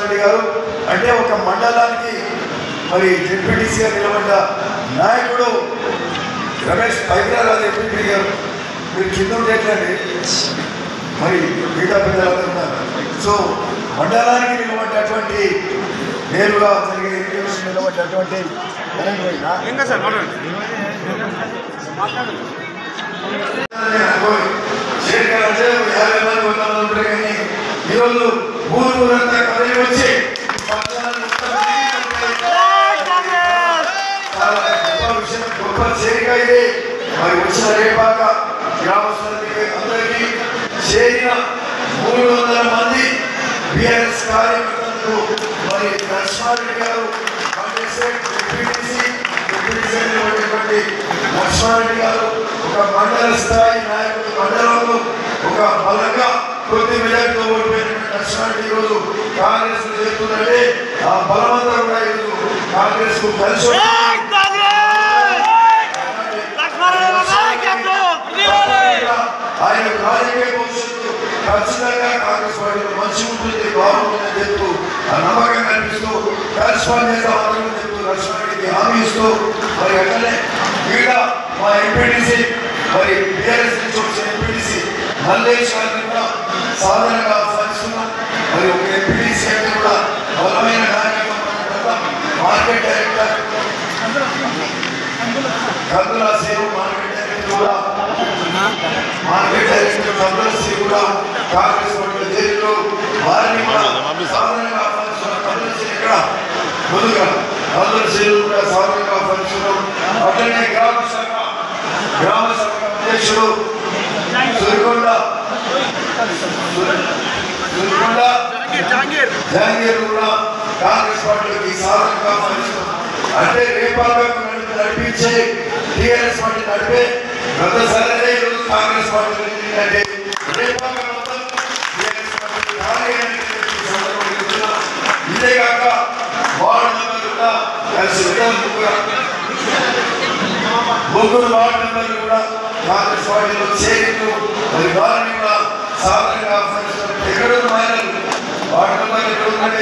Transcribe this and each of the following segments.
లక్ష్మారెడ్డి గారు అంటే ఒక మండలానికి మరి డిప్యూటీసీగా నిలబడ్డ నాయకుడు రమేష్ హైదరాబాద్ ఎంపీ గారు మీరు కింద ఉండేటండి మరి మిగతా పెద్దలందరూ ఉన్నారు సో మండలానికి నిలబడ్డటువంటి నేరుగా జరిగే ఎన్నికలకు నిలబడ్డటువంటి కరెంట్ పోయిందా? ఇంకా సార్ మాట్లాడండి చేరికలంటే యాభై మంది వంద మంది ఉంటారు కానీ ఈరోజు ఊరు ఊరంతా కదిలి వచ్చి పట్టణాన్ని మొత్తం చాలా గొప్ప విషయం, గొప్ప చేరిక ఇది మరి వచ్చిన రేపాక గ్రామస్తులకి అందరికీ చేరిన మూడు వందల మంది బిఆర్ఎస్ కార్యకర్తలకు మరి లక్ష్మారెడ్డి గారు కాంగ్రెస్ డిప్యూటీసీ డిప్యూటీసీ అయినటువంటి లక్ష్మారెడ్డి గారు ఒక మండల స్థాయి నాయకుడు మండలంలో ఒక బలంగా కొద్ది మెజార్టీతో ఓడిపోయినటువంటి లక్ష్మారెడ్డి ఈరోజు కాంగ్రెస్ చేస్తుందంటే ఆ బలమంతా కూడా ఈరోజు కాంగ్రెస్ కు కలిసి వచ్చి ఆయన రాజకీయ భవిష్యత్తు ఖచ్చితంగా కాంగ్రెస్ పార్టీలో మంచి ఉంటుంది బాగుంటుందని చెప్తూ ఆ నమ్మకం కల్పిస్తూ కలిసి పనిచేస్తామని చెప్తూ లక్ష్మణుడికి హామీ ఇస్తూ మరి అట్లనే ఈడ మా ఎంపీటీసీ మరి బీఆర్ఎస్ నుంచి వచ్చిన ఎంపీటీసీ మల్లేష్ గారిని కూడా సాధనగా ఆహ్వానిస్తున్నాం మరి ఒక ఎంపీటీసీ అంటే కూడా బలమైన నాయకత్వం మన మార్కెట్ డైరెక్టర్ కందుల సేవ మార్కెట్ డైరెక్టర్ కూడా మార్కెట్ డైరెక్టర్ కందుల సేవ కూడా కాంగ్రెస్ పార్టీ జైల్లో వారిని కూడా సాధారణంగా ఆహ్వానిస్తున్నాం కందుల సేవ ఇక్కడ ముందుగా కందుల సేవ కూడా సాధారణంగా ఆహ్వానిస్తున్నాం అట్లనే గ్రామ శాఖ గ్రామ శాఖ అధ్యక్షుడు సురికొండ సురికొండ జాంగీర్ జహంగీర్ కూడా కాంగ్రెస్ పార్టీకి సాధనగా ఆహ్వానిస్తున్నాం అంటే రేపాలకు నడిపించే టీఆర్ఎస్ పార్టీ నడిపే గతసారి ఈరోజు కాంగ్రెస్ పార్టీ అంటే రేపాక మొత్తం టీఆర్ఎస్ పార్టీ ఖాళీ అని చెప్పి సందర్భంగా చెప్తున్నాం. ఇదే కాక వార్డు మెంబర్లు కూడా కలిసి వెళ్ళాలి ముగ్గురు ముగ్గురు వార్డు మెంబర్లు కూడా కాంగ్రెస్ పార్టీలో చేరికలు మరి వారిని కూడా సాధారణంగా ఆహ్వానిస్తున్నారు ఎక్కడ మహిళలు వార్డు మెంబర్లు ఎక్కడ ఉందండి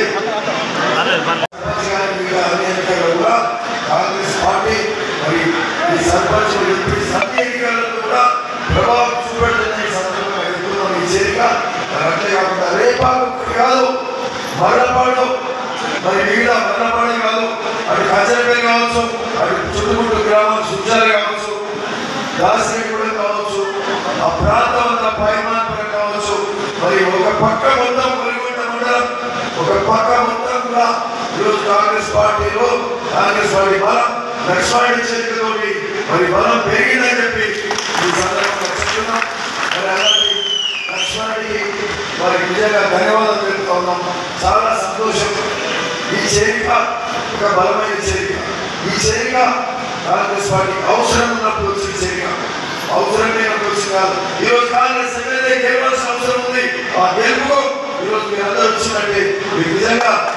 కూడా కాంగ్రెస్ పార్టీ మరి ఈ సర్పంచ్ ఎంపీ సభ్య ఎన్నికలలో కూడా ప్రభావం చూపెడుతున్న ఈ సందర్భంగా ఎదుగుతున్నాం ఈ చేరిక మరి అంతే కాకుండా రేపాకు కాదు మరణపాడు మరి మిగతా మరణపాడు కాదు అటు కచరపల్లి కావచ్చు అటు చుట్టుముట్టు గ్రామం సుజాలు కావచ్చు దాసరిగూడెం కావచ్చు ఆ ప్రాంతం అంతా పైమాన్పురం కావచ్చు మరి ఒక పక్క మొత్తం కొలిగొండ మండలం ఒక పక్క మొత్తం కూడా ఈరోజు కాంగ్రెస్ పార్టీలో కాంగ్రెస్ పార్టీ బలం లక్ష్మణి చేతితోటి మరి బలం పెరిగిందని చెప్పి ఈ సందర్భంగా చెప్తున్నాం మరి అలాంటి లక్ష్మణికి వారికి నిజంగా ధన్యవాదాలు తెలుపుతా ఉన్నాం చాలా సంతోషం ఈ చేరిక ఒక బలమైన చేరిక ఈ చేరిక కాంగ్రెస్ పార్టీకి అవసరం ఉన్నప్పుడు వచ్చిన చేరిక అవసరం లేనప్పుడు వచ్చింది కాదు ఈరోజు కాంగ్రెస్ ఎమ్మెల్యే గెలవాల్సిన అవసరం ఉంది ఆ గెలుపు ఈరోజు మీరు అందరూ వచ్చినట్టే మీకు నిజంగా